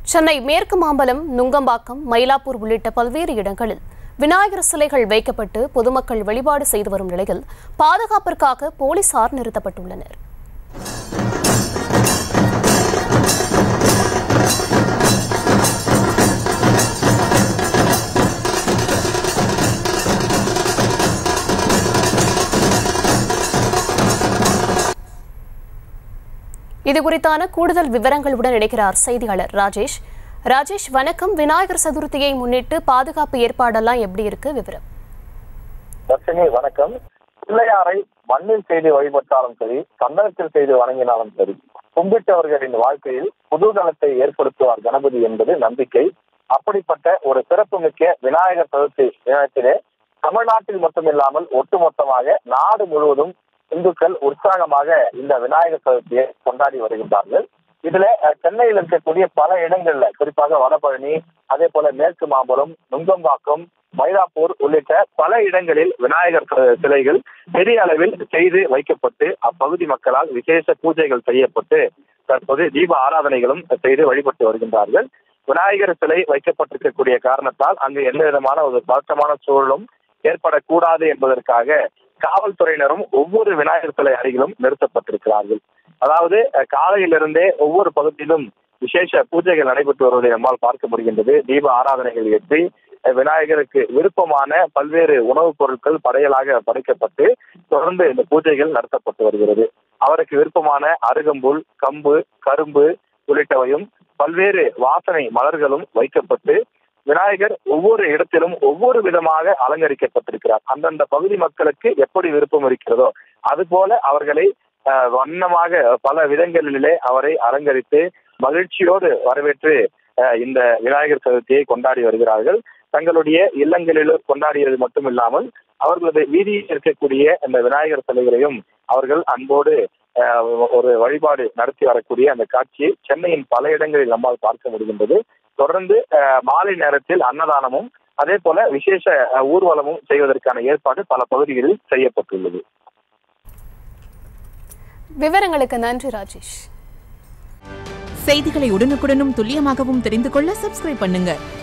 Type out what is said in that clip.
சென்னை மேற்கு மாம்பலம் நுங்கம்பாக்கம் மயிலாப்பூர் உள்ளிட்ட பல்வேறு இடங்களில் விநாயகர் சிலைகள் வைக்கப்பட்டு பொதுமக்கள் வழிபாடு செய்து வரும் நிலையில் பாதுகாப்பிற்காக போலீசார் நிறுத்தப்பட்டுள்ளனர் இது குறித்தான கூடுதல் விவரங்களுடன் இணைக்கிறார் செய்தியாளர் ராஜேஷ் ராஜேஷ் வணக்கம் விநாயகர் சதுர்த்தியை முன்னிட்டு பாதுகாப்பு ஏற்பாடெல்லாம் எப்படி இருக்கு விவரம் தர்ஷினி வணக்கம் பிள்ளையாரை மண்ணில் செய்து வழிபட்டாலும் சரி சந்தனத்தில் செய்து வணங்கினாலும் சரி கும்பிட்டவர்களின் வாழ்க்கையில் குதூகலத்தை ஏற்படுத்துவார் கணபதி என்பது நம்பிக்கை அப்படிப்பட்ட ஒரு சிறப்புமிக்க விநாயகர் சதுர்த்தி தினத்திலே தமிழ்நாட்டில் மட்டுமில்லாமல் ஒட்டுமொத்தமாக நாடு முழுவதும் இந்துக்கள் உற்சாகமாக இந்த விநாயகர் சதுர்த்தியை கொண்டாடி வருகின்றார்கள் இதுல அஹ், சென்னையில் இருக்கக்கூடிய பல இடங்கள்ல குறிப்பாக வடபழனி அதே போல மேற்கு மாம்பலம் நுங்கம்பாக்கம் மயிலாப்பூர் உள்ளிட்ட பல இடங்களில் விநாயகர் சி- சிலைகள் பெரிய அளவில் செய்து வைக்கப்பட்டு அப்பகுதி மக்களால் விசேஷ பூஜைகள் செய்யப்பட்டு தற்போது தீப ஆராதனைகளும் செய்து வழிபட்டு வருகின்றார்கள் விநாயகர் சிலை வைக்கப்பட்டிருக்கக்கூடிய காரணத்தால் அங்கு எந்த விதமான ஒரு பதற்றமான சூழலும் ஏற்படக்கூடாது என்பதற்காக காவல்துறையினரும் ஒவ்வொரு விநாயகர் சிலை அருகிலும் நிறுத்தப்பட்டிருக்கிறார்கள் அதாவது அஹ், காலையிலிருந்தே ஒவ்வொரு பகுதியிலும் விசேஷ பூஜைகள் நடைபெற்று வருவதை நம்மால் பார்க்க முடிகின்றது தீப ஆராதனைகள் ஏற்றி அஹ், விநாயகருக்கு விருப்பமான பல்வேறு உணவுப் பொருட்கள் படையலாக படைக்கப்பட்டு தொடர்ந்து இந்த பூஜைகள் நடத்தப்பட்டு வருகிறது அவருக்கு விருப்பமான அருகம்புல் கம்பு கரும்பு உள்ளிட்டவையும் பல்வேறு வாசனை மலர்களும் வைக்கப்பட்டு விநாயகர் ஒவ்வொரு இடத்திலும் ஒவ்வொரு விதமாக அலங்கரிக்கப்பட்டிருக்கிறார் அந்தந்த பகுதி மக்களுக்கு எப்படி விருப்பம் இருக்கிறதோ அதுபோல அவர்களை அஹ், வண்ணமாக பல விதங்களிலே அவரை அலங்கரித்து மகிழ்ச்சியோடு வரவேற்று அஹ், இந்த விநாயகர் சதுர்த்தியை கொண்டாடி வருகிறார்கள் தங்களுடைய இல்லங்களில் கொண்டாடியது மட்டுமில்லாமல் அவர்களது வீதியில் இருக்கக்கூடிய இந்த விநாயகர் சிலைகளையும் அவர்கள் அன்போடு அஹ், ஒரு வழிபாடு நடத்தி வரக்கூடிய அந்த காட்சியை சென்னையின் பல இடங்களில் நம்மால் பார்க்க முடிகின்றது தொடர்ந்து அஹ், மாலை நேரத்தில் அன்னதானமும் அதே போல விசேஷ அஹ், ஊர்வலமும் செய்வதற்கான ஏற்பாடு பல பகுதிகளில் செய்யப்பட்டுள்ளது விவரங்களுக்கு நன்றி ராஜேஷ் செய்திகளை உடனுக்குடனும் துல்லியமாகவும் தெரிந்து கொள்ள சப்ஸ்கிரைப் பண்ணுங்க